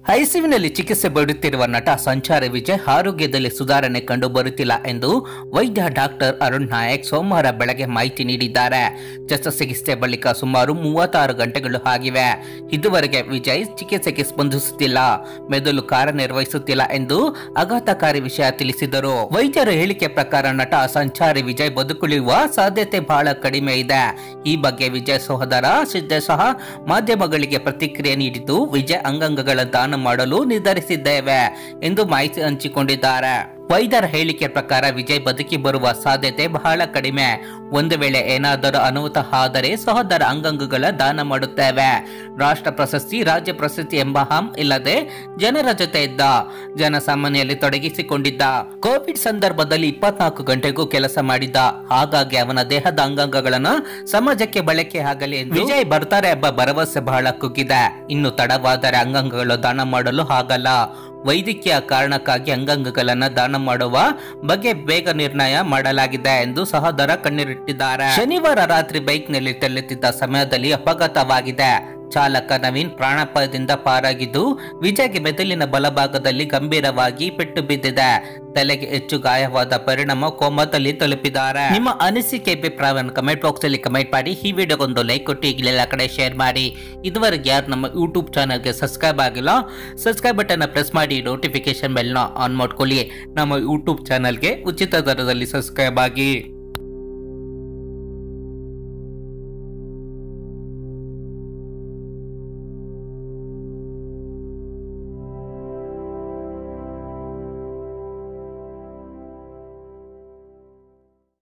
ಐಸಿಯುನಲ್ಲಿ ಚಿಕಿತ್ಸೆ ಪಡೆಯುತ್ತಿರುವ ನಟ ಸಂಚಾರಿ ವಿಜಯ್ ಆರೋಗ್ಯದಲ್ಲಿ ಸುಧಾರಣೆ ಕಂಡು ಬರುತ್ತಿಲ್ಲ ಎಂದು ವೈದ್ಯ ಡಾಕ್ಟರ್ ಅರುಣ್ ನಾಯಕ್ ಸೋಮವಾರ ಬೆಳಗ್ಗೆ ಮಾಹಿತಿ ನೀಡಿದ್ದಾರೆ ಶಸ್ತ್ರಚಿಕಿತ್ಸೆ ಬಳಿಕ ಸುಮಾರು ಮೂವತ್ತಾರು ಗಂಟೆಗಳು ಆಗಿವೆ ಇದುವರೆಗೆ ವಿಜಯ್ ಚಿಕಿತ್ಸೆಗೆ ಸ್ಪಂದಿಸುತ್ತಿಲ್ಲ ಮೆದುಳು ಕಾರ್ಯನಿರ್ವಹಿಸುತ್ತಿಲ್ಲ ಎಂದು ಆಘಾತಕಾರಿ ವಿಷಯ ತಿಳಿಸಿದರು ವೈದ್ಯರ ಹೇಳಿಕೆ ಪ್ರಕಾರ ನಟ ಸಂಚಾರಿ ವಿಜಯ್ ಬದುಕುಳಿಯುವ ಸಾಧ್ಯತೆ ಬಹಳ ಕಡಿಮೆ ಇದೆ ಈ ಬಗ್ಗೆ ವಿಜಯ್ ಸಹೋದರ ಸಿದ್ದೇಶ್ ಸಹ ಮಾಧ್ಯಮಗಳಿಗೆ ಪ್ರತಿಕ್ರಿಯೆ ನೀಡಿದ್ದು ವಿಜಯ್ ಅಂಗಾಂಗಗಳ ದಾನ ಮಾಡಲು ನಿರ್ಧರಿಸಿದ್ದೇವೆ ಎಂದು ಮಾಹಿತಿ ಹಂಚಿಕೊಂಡಿದ್ದಾರೆ ವೈದ್ಯರ ಹೇಳಿಕೆ ಪ್ರಕಾರ ವಿಜಯ್ ಬದುಕಿ ಬರುವ ಸಾಧ್ಯತೆ ಬಹಳ ಕಡಿಮೆ ಒಂದು ವೇಳೆ ಏನಾದರೂ ಅನಾಹುತ ಆದರೆ ಸಹೋದರ ಅಂಗಾಂಗಗಳ ದಾನ ಮಾಡುತ್ತೇವೆ ರಾಷ್ಟ್ರ ಪ್ರಶಸ್ತಿ ರಾಜ್ಯ ಪ್ರಶಸ್ತಿ ಎಂಬ ಹಂ ಇಲ್ಲದೆ ಜನರ ಜೊತೆ ಇದ್ದ ಜನಸಾಮಾನ್ಯಲ್ಲಿ ತೊಡಗಿಸಿಕೊಂಡಿದ್ದ ಕೋವಿಡ್ ಸಂದರ್ಭದಲ್ಲಿ ಇಪ್ಪತ್ನಾಲ್ಕು ಗಂಟೆಗೂ ಕೆಲಸ ಮಾಡಿದ್ದ ಹಾಗಾಗಿ ಅವನ ದೇಹದ ಅಂಗಾಂಗಗಳನ್ನು ಸಮಾಜಕ್ಕೆ ಬಳಕೆ ಆಗಲಿ ಎಂದು ವಿಜಯ್ ಬರ್ತಾರೆ ಎಂಬ ಭರವಸೆ ಬಹಳ ಕುಗ್ಗಿದೆ ಇನ್ನು ತಡವಾದರೆ ಅಂಗಾಂಗಗಳು ದಾನ ಮಾಡಲು ಆಗಲ್ಲ ವೈದ್ಯಕೀಯ ಕಾರಣಕ್ಕಾಗಿ ಅಂಗಾಂಗಗಳನ್ನು ದಾನ ಮಾಡುವ ಬಗ್ಗೆ ಬೇಗ ನಿರ್ಣಯ ಮಾಡಲಾಗಿದೆ ಎಂದು ಸಹೋದರ ಕಣ್ಣೀರಿಟ್ಟಿದ್ದಾರೆ ಶನಿವಾರ ರಾತ್ರಿ ಬೈಕ್ನಲ್ಲಿ ತೆರಳುತ್ತಿದ್ದ ಸಮಯದಲ್ಲಿ ಅಪಘಾತವಾಗಿದೆ ಚಾಲಕ ನವೀನ್ ಪ್ರಾಣಾಪಾಯದಿಂದ ಪಾರಾಗಿದ್ದು ವಿಜಯ್ಗೆ ಮೆದುಳಿನ ಬಲಭಾಗದಲ್ಲಿ ಗಂಭೀರವಾಗಿ ಪೆಟ್ಟು ಬಿದ್ದಿದೆ ತಲೆಗೆ ಹೆಚ್ಚು ಗಾಯವಾದ ಪರಿಣಾಮ ಕೋಮದಲ್ಲಿ ತಲುಪಿದ್ದಾರೆ ನಿಮ್ಮ ಅನಿಸಿಕೆ ಅಭಿಪ್ರಾಯವನ್ನು ಕಮೆಂಟ್ ಬಾಕ್ಸ್ ಅಲ್ಲಿ ಕಮೆಂಟ್ ಮಾಡಿ ಈ ವಿಡಿಯೋಗೊಂದು ಲೈಕ್ ಕೊಟ್ಟು ಈಗಲೆಲ್ಲ ಕಡೆ ಶೇರ್ ಮಾಡಿ ಇದುವರೆಗೆ ಯಾರು ನಮ್ಮ ಯೂಟ್ಯೂಬ್ ಚಾನಲ್ಗೆ ಸಬ್ಸ್ಕ್ರೈಬ್ ಆಗಿಲ್ಲ ಸಬ್ಸ್ಕ್ರೈಬ್ ಬಟನ್ ಪ್ರೆಸ್ ಮಾಡಿ ನೋಟಿಫಿಕೇಶನ್ ಬೆಲ್ನ ಆನ್ ಮಾಡ್ಕೊಳ್ಳಿ ನಮ್ಮ ಯೂಟ್ಯೂಬ್ ಚಾನಲ್ಗೆ ಉಚಿತ ದರದಲ್ಲಿ ಸಬ್ಸ್ಕ್ರೈಬ್ ಆಗಿ